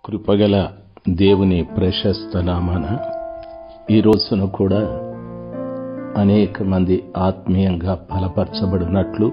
కృపగల దేవుని ప్రశస్త నామాన ఈ రోజున కూడా అనేక మంది ఆత్మీయంగా బలపరచబడినట్లు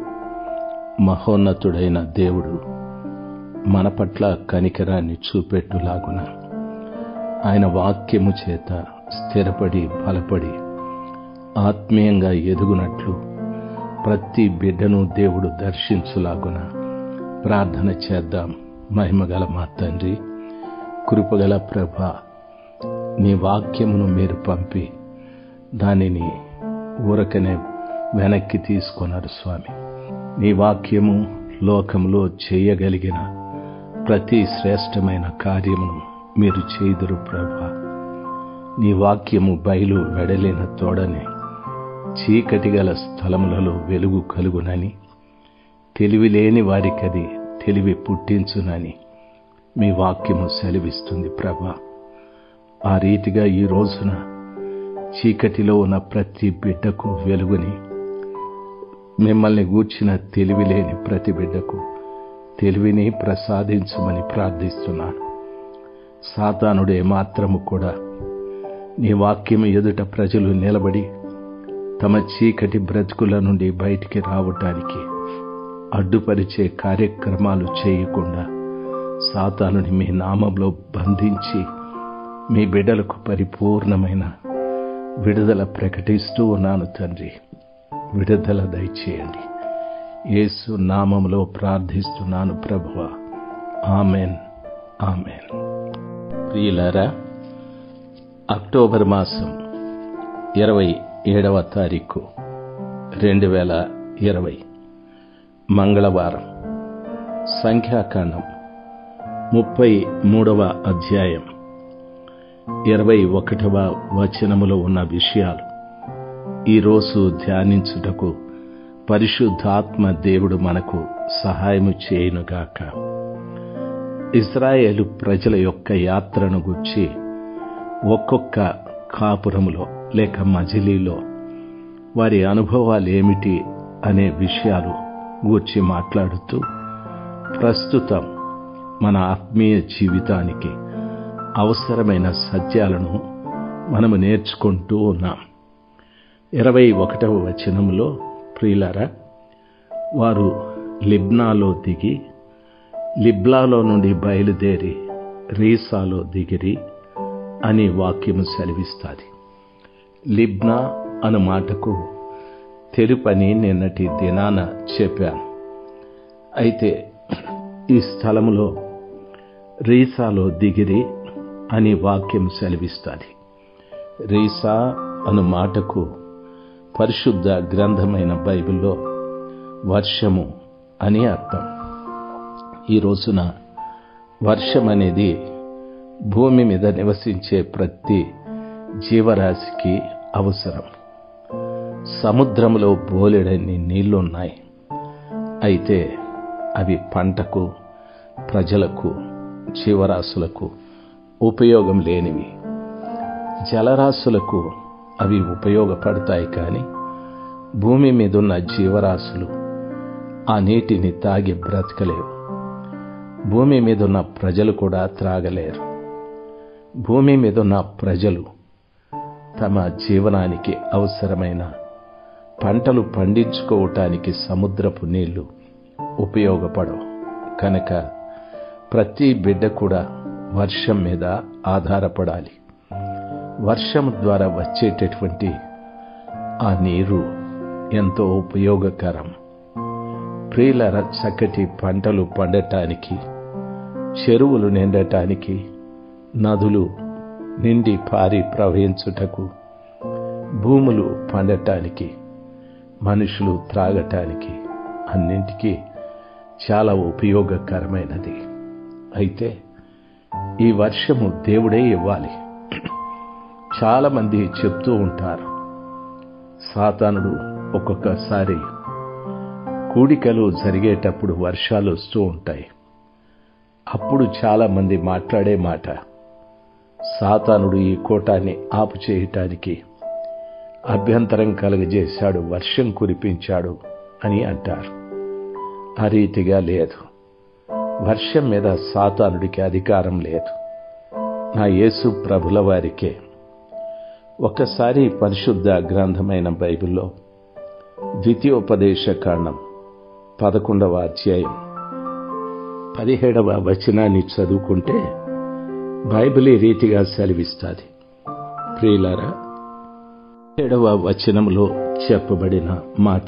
మహోన్నతుడైన దేవుడు మన పట్ల కనికరాన్ని చూపెట్టులాగున ఆయన వాక్యము చేత స్థిరపడి బలపడి ఆత్మీయంగా ఎదుగునట్లు ప్రతి బిడ్డను దేవుడు దర్శించులాగున ప్రార్థన చేద్దాం మహిమగల మా తండ్రి కృపగల ప్రభ నీ వాక్యమును మీరు పంపి దానిని ఊరకనే వెనక్కి తీసుకొన్నారు స్వామి నీ వాక్యము లోకంలో చేయగలిగిన ప్రతి శ్రేష్టమైన కార్యమును మీరు చేదురు ప్రభ నీ వాక్యము బయలు వెడలిన తోడనే చీకటి గల స్థలములలో వెలుగు కలుగునని తెలివిలేని వారికది తెలివి పుట్టించునని మీ వాక్యము సెలవిస్తుంది ప్రభా ఆ రీతిగా ఈ రోజున చీకటిలో ఉన్న ప్రతి బిడ్డకు వెలుగుని మిమ్మల్ని గూర్చిన తెలివి లేని ప్రతి బిడ్డకు తెలివిని ప్రసాదించమని ప్రార్థిస్తున్నాను సాతానుడే మాత్రము కూడా నీ వాక్యము ఎదుట ప్రజలు నిలబడి తమ చీకటి బ్రతుకుల నుండి బయటికి రావటానికి అడ్డుపరిచే కార్యక్రమాలు చేయకుండా సాతానుని మీ నామంలో బంధించి మీ బిడ్డలకు పరిపూర్ణమైన విడుదల ప్రకటిస్తూ ఉన్నాను తండ్రి విడుదల దయచేయండి యేసు నామంలో ప్రార్థిస్తున్నాను ప్రభువ ఆమెన్ ఆమెన్ ప్రియులారా అక్టోబర్ మాసం ఇరవై ఏడవ తారీఖు రెండు వేల ఇరవై మంగళవారం సంఖ్యాకాండం ముప్పై మూడవ అధ్యాయం ఇరవై ఒకటవ వచనములో ఉన్న విషయాలు ఈరోజు ధ్యానించుటకు పరిశుద్ధాత్మ దేవుడు మనకు సహాయము చేయునుగాక ఇస్రాయేలు ప్రజల యొక్క యాత్రను గుర్చి ఒక్కొక్క కాపురములో లేక మజిలీలో వారి అనుభవాలు ఏమిటి అనే విషయాలు గూర్చి మాట్లాడుతూ ప్రస్తుతం మన ఆత్మీయ జీవితానికి అవసరమైన సత్యాలను మనము నేర్చుకుంటూ ఉన్నాం ఇరవై ఒకటవ వచనంలో ప్రియులారా వారు లిబ్నాలో దిగి లిబ్లాలో నుండి బయలుదేరి రీసాలో దిగిరి అని వాక్యము సెలవిస్తుంది లిబ్నా అను మాటకు తెలుపని నిన్నటి దినాన చెప్పాను అయితే ఈ స్థలములో రీసాలో దిగిరి అని వాక్యం సెలవిస్తుంది రీసా అను మాటకు పరిశుద్ధ గ్రంథమైన బైబిల్లో వర్షము అని అర్థం ఈ రోజున వర్షం అనేది భూమి మీద నివసించే ప్రతి జీవరాశికి అవసరం సముద్రంలో బోలెడన్ని నీళ్లున్నాయి అయితే అవి పంటకు ప్రజలకు జీవరాశులకు ఉపయోగం లేనివి జలరాశులకు అవి ఉపయోగపడతాయి కానీ భూమి మీదున్న జీవరాశులు ఆ నీటిని తాగి బ్రతకలేవు భూమి మీదున్న ప్రజలు కూడా త్రాగలేరు భూమి మీదున్న ప్రజలు తమ జీవనానికి అవసరమైన పంటలు పండించుకోవటానికి సముద్రపు నీళ్లు ఉపయోగపడవు కనుక ప్రతి బిడ్డ కూడా వర్షం మీద ఆధారపడాలి వర్షం ద్వారా వచ్చేటటువంటి ఆ నీరు ఎంతో ఉపయోగకరం ప్రియుల చక్కటి పంటలు పండటానికి చెరువులు నిండటానికి నదులు నిండి పారి ప్రవహించుటకు భూములు పండటానికి మనుషులు త్రాగటానికి అన్నింటికీ చాలా ఉపయోగకరమైనది అయితే ఈ వర్షము దేవుడే ఇవ్వాలి చాలామంది చెప్తూ ఉంటారు సాతానుడు ఒక్కొక్కసారి కూడికలు జరిగేటప్పుడు వర్షాలు వస్తూ ఉంటాయి అప్పుడు చాలామంది మాట్లాడే మాట సాతానుడు ఈ కోటాన్ని ఆపు చేయటానికి అభ్యంతరం కలుగజేశాడు వర్షం కురిపించాడు అని అంటారు ఆ రీతిగా లేదు వర్షం మీద సాతానుడికి అధికారం లేదు నా యేసు ప్రభుల వారికే ఒకసారి పరిశుద్ధ గ్రంథమైన బైబిల్లో ద్వితీయోపదేశ కాండం పదకొండవ అధ్యాయం పదిహేడవ వచనాన్ని చదువుకుంటే బైబిల్ ఈ రీతిగా సెలవిస్తుంది ప్రియులారా ఏడవ వచనంలో చెప్పబడిన మాట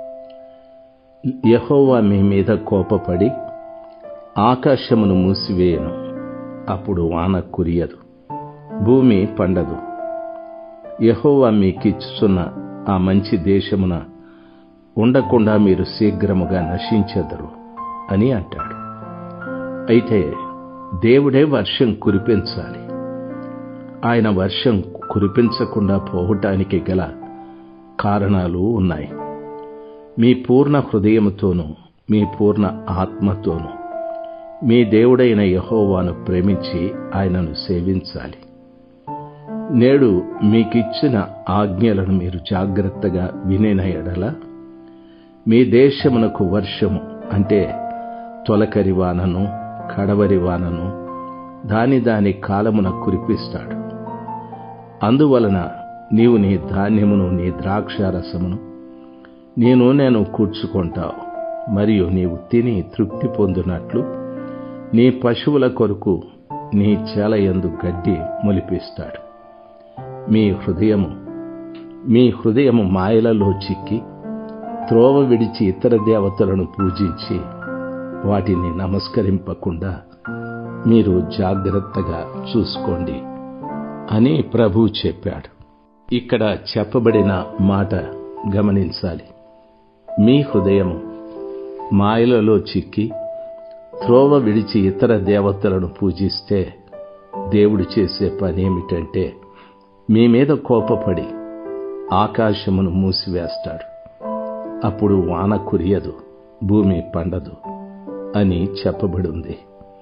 యహోవా మీ మీద కోపపడి ఆకాశమును మూసివేయను అప్పుడు వాన కురియదు భూమి పండదు యహోవా మీకిచ్చుచున్న ఆ మంచి దేశమున ఉండకుండా మీరు శీఘ్రముగా నశించెదరు అని అంటాడు అయితే దేవుడే వర్షం కురిపించాలి ఆయన వర్షం కురిపించకుండా పోవటానికి గల కారణాలు ఉన్నాయి మీ పూర్ణ హృదయముతోనూ మీ పూర్ణ ఆత్మతోనూ మీ దేవుడైన యహోవాను ప్రేమించి ఆయనను సేవించాలి నేడు మీకిచ్చిన ఆజ్ఞలను మీరు జాగ్రత్తగా వినిన ఎడల మీ దేశమునకు వర్షము అంటే తొలకరి వానను కడవరి వానను దాని దాని కాలమున కురిపిస్తాడు అందువలన నీవు నీ ధాన్యమును నీ ద్రాక్షారసమును నీ నూనెను కూర్చుకుంటావు మరియు నీవు తిని తృప్తి పొందినట్లు నీ పశువుల కొరకు నీ చేలయందు గడ్డి మొలిపిస్తాడు మీ హృదయము మీ హృదయము మాయలలో చిక్కి త్రోవ విడిచి ఇతర దేవతలను పూజించి వాటిని నమస్కరింపకుండా మీరు జాగ్రత్తగా చూసుకోండి అని ప్రభు చెప్పాడు ఇక్కడ చెప్పబడిన మాట గమనించాలి మీ హృదయము మాయలలో చిక్కి త్రోవ విడిచి ఇతర దేవతలను పూజిస్తే దేవుడు చేసే పని ఏమిటంటే మీ మీద కోపపడి ఆకాశమును మూసివేస్తాడు అప్పుడు వాన కురియదు భూమి పండదు అని చెప్పబడి ఉంది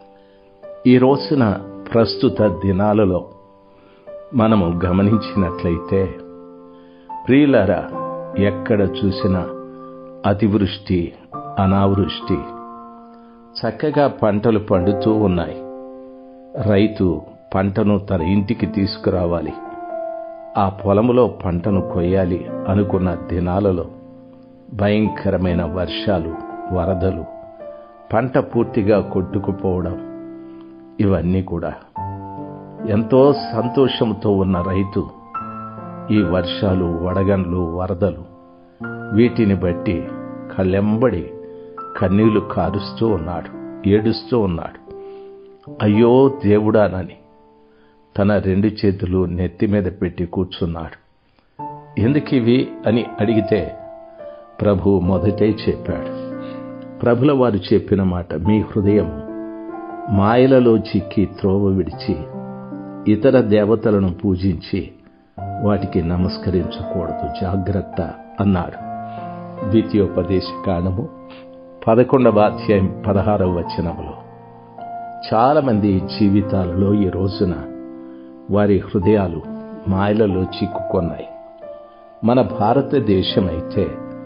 ఈ రోజున ప్రస్తుత దినాలలో మనము గమనించినట్లయితే ప్రియులరా ఎక్కడ చూసినా అతివృష్టి అనావృష్టి చక్కగా పంటలు పండుతూ ఉన్నాయి రైతు పంటను తన ఇంటికి తీసుకురావాలి ఆ పొలములో పంటను కొయ్యాలి అనుకున్న దినాలలో భయంకరమైన వర్షాలు వరదలు పంట పూర్తిగా కొట్టుకుపోవడం ఇవన్నీ కూడా ఎంతో సంతోషంతో ఉన్న రైతు ఈ వర్షాలు వడగండ్లు వరదలు వీటిని బట్టి కళ్ళెంబడి కన్నీళ్లు కారుస్తూ ఉన్నాడు ఏడుస్తూ ఉన్నాడు అయ్యో దేవుడానని తన రెండు చేతులు నెత్తి మీద పెట్టి కూర్చున్నాడు ఎందుకివి అని అడిగితే ప్రభు మొదటే చెప్పాడు ప్రభుల వారు చెప్పిన మాట మీ హృదయం మాయలలో చిక్కి త్రోవ విడిచి ఇతర దేవతలను పూజించి వాటికి నమస్కరించకూడదు జాగ్రత్త అన్నాడు ద్వితీయోపదేశ కాండము పదకొండవ అధ్యాయం పదహారవ వచనములో చాలామంది జీవితాలలో ఈ రోజున వారి హృదయాలు మాయలలో చిక్కుకున్నాయి మన భారతదేశం అయితే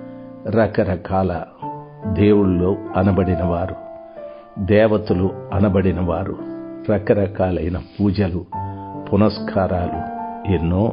రకరకాల దేవుళ్ళు అనబడిన వారు దేవతలు అనబడిన వారు రకరకాలైన పూజలు పునస్కారాలు ఎన్నో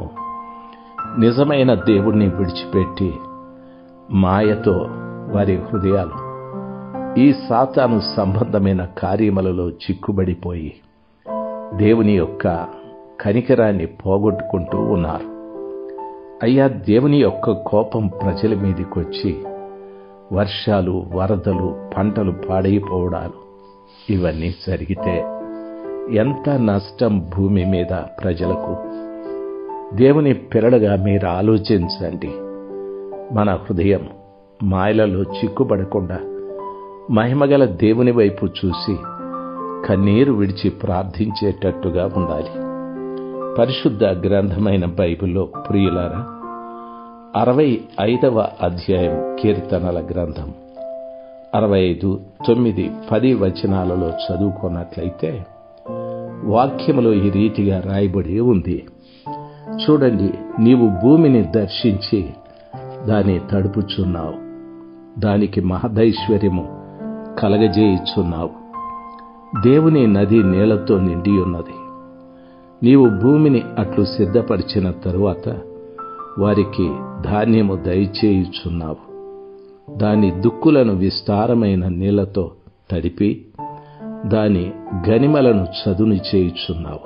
నిజమైన దేవుణ్ణి విడిచిపెట్టి మాయతో వారి హృదయాలు ఈ సాతాను సంబంధమైన కార్యములలో చిక్కుబడిపోయి దేవుని యొక్క కనికరాన్ని పోగొట్టుకుంటూ ఉన్నారు అయ్యా దేవుని యొక్క కోపం ప్రజల మీదకొచ్చి వర్షాలు వరదలు పంటలు పాడైపోవడాలు ఇవన్నీ జరిగితే ఎంత నష్టం భూమి మీద ప్రజలకు దేవుని పిల్లలుగా మీరు ఆలోచించండి మన హృదయం మాయలలో చిక్కుపడకుండా మహిమగల దేవుని వైపు చూసి కన్నీరు విడిచి ప్రార్థించేటట్టుగా ఉండాలి పరిశుద్ధ గ్రంథమైన బైబిల్లో ప్రియులారా అరవై ఐదవ అధ్యాయం కీర్తనల గ్రంథం అరవై ఐదు తొమ్మిది పది వచనాలలో చదువుకున్నట్లయితే వాక్యములో ఈ రీతిగా రాయబడి ఉంది చూడండి నీవు భూమిని దర్శించి దాన్ని తడుపుచున్నావు దానికి మహదైశ్వర్యము కలగజేయుచున్నావు దేవుని నది నీళ్లతో నిండి ఉన్నది నీవు భూమిని అట్లు సిద్ధపరిచిన తరువాత వారికి ధాన్యము దయచేయుచున్నావు దాని దుక్కులను విస్తారమైన నీళ్లతో తడిపి దాని గనిమలను చదును చేయుచున్నావు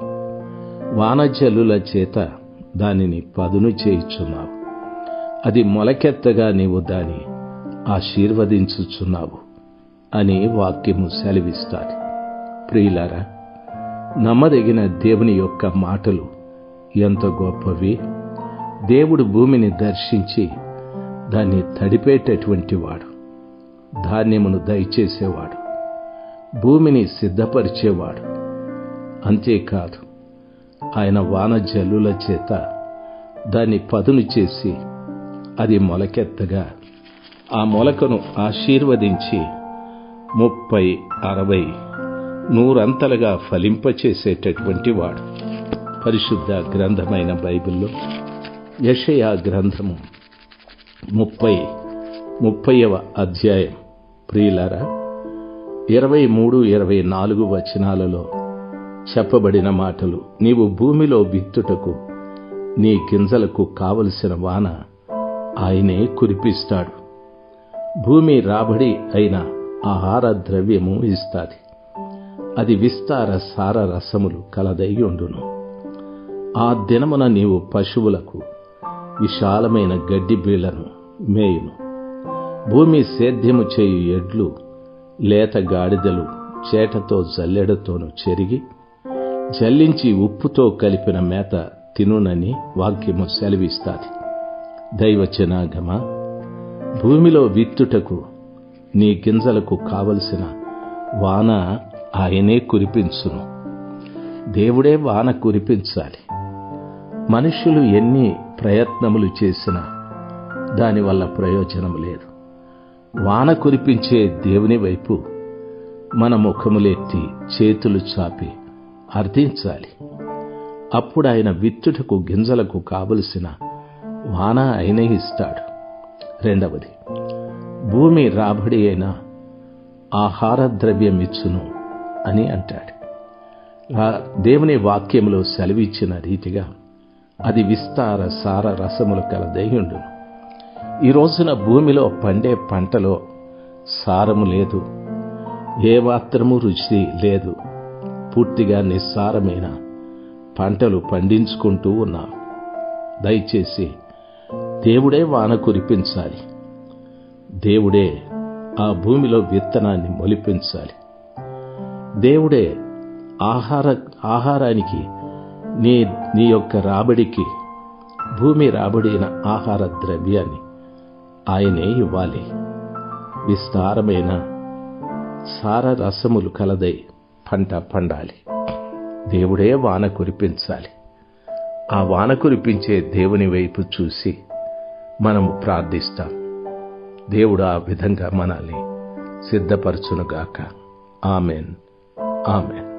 వానజల్లుల చేత దానిని పదును చేయుచున్నావు అది మొలకెత్తగా నీవు దాని ఆశీర్వదించుచున్నావు అని వాక్యము సెలవిస్తాది ప్రియులారా నమ్మదగిన దేవుని యొక్క మాటలు ఎంత గొప్పవి దేవుడు భూమిని దర్శించి దాన్ని తడిపేటటువంటి వాడు ధాన్యమును దయచేసేవాడు భూమిని సిద్ధపరిచేవాడు అంతేకాదు ఆయన వాన జల్లుల చేత దాన్ని పదును చేసి అది మొలకెత్తగా ఆ మొలకను ఆశీర్వదించి ముప్పై అరవై నూరంతలుగా ఫలింపచేసేటటువంటి వాడు పరిశుద్ధ గ్రంథమైన బైబిల్లో యషయా గ్రంథము ముప్పై ముప్పైవ అధ్యాయం ప్రియులారా ఇరవై మూడు ఇరవై నాలుగు వచనాలలో చెప్పబడిన మాటలు నీవు భూమిలో విత్తుటకు నీ గింజలకు కావలసిన వాన ఆయనే కురిపిస్తాడు భూమి రాబడి అయిన ఆహార ద్రవ్యము ఇస్తాది అది విస్తార సార రసములు కలదయ్యుండును ఆ దినమున నీవు పశువులకు విశాలమైన గడ్డి బీళ్లను మేయును భూమి సేద్యము చేయు ఎడ్లు లేత గాడిదలు చేటతో జల్లెడతోను చెరిగి జల్లించి ఉప్పుతో కలిపిన మేత తినునని వాక్యము సెలవిస్తాది దైవచనాగమ భూమిలో విత్తుటకు నీ గింజలకు కావలసిన వాన ఆయనే కురిపించును దేవుడే వాన కురిపించాలి మనుషులు ఎన్ని ప్రయత్నములు చేసినా దానివల్ల ప్రయోజనం లేదు వాన కురిపించే దేవుని వైపు మన ముఖములెత్తి చేతులు చాపి అర్థించాలి అప్పుడు ఆయన విత్తుటకు గింజలకు కావలసిన వాన ఆయనే ఇస్తాడు రెండవది భూమి రాబడి అయిన ఆహార ద్రవ్యం ఇచ్చును అని అంటాడు దేవుని వాక్యంలో సెలవిచ్చిన రీతిగా అది విస్తార సార రసములు కలదయ్యుండు ఈ రోజున భూమిలో పండే పంటలో సారము లేదు ఏ మాత్రము రుచి లేదు పూర్తిగా నిస్సారమైన పంటలు పండించుకుంటూ ఉన్నాం దయచేసి దేవుడే వాన కురిపించాలి దేవుడే ఆ భూమిలో విత్తనాన్ని మొలిపించాలి దేవుడే ఆహార ఆహారానికి నీ నీ యొక్క రాబడికి భూమి రాబడిన ఆహార ద్రవ్యాన్ని ఆయనే ఇవ్వాలి విస్తారమైన సార రసములు కలదై పంట పండాలి దేవుడే వాన కురిపించాలి ఆ వాన కురిపించే దేవుని వైపు చూసి మనము ప్రార్థిస్తాం దేవుడు ఆ విధంగా మనల్ని సిద్ధపరచునుగాక ఆమెన్ ఆమెన్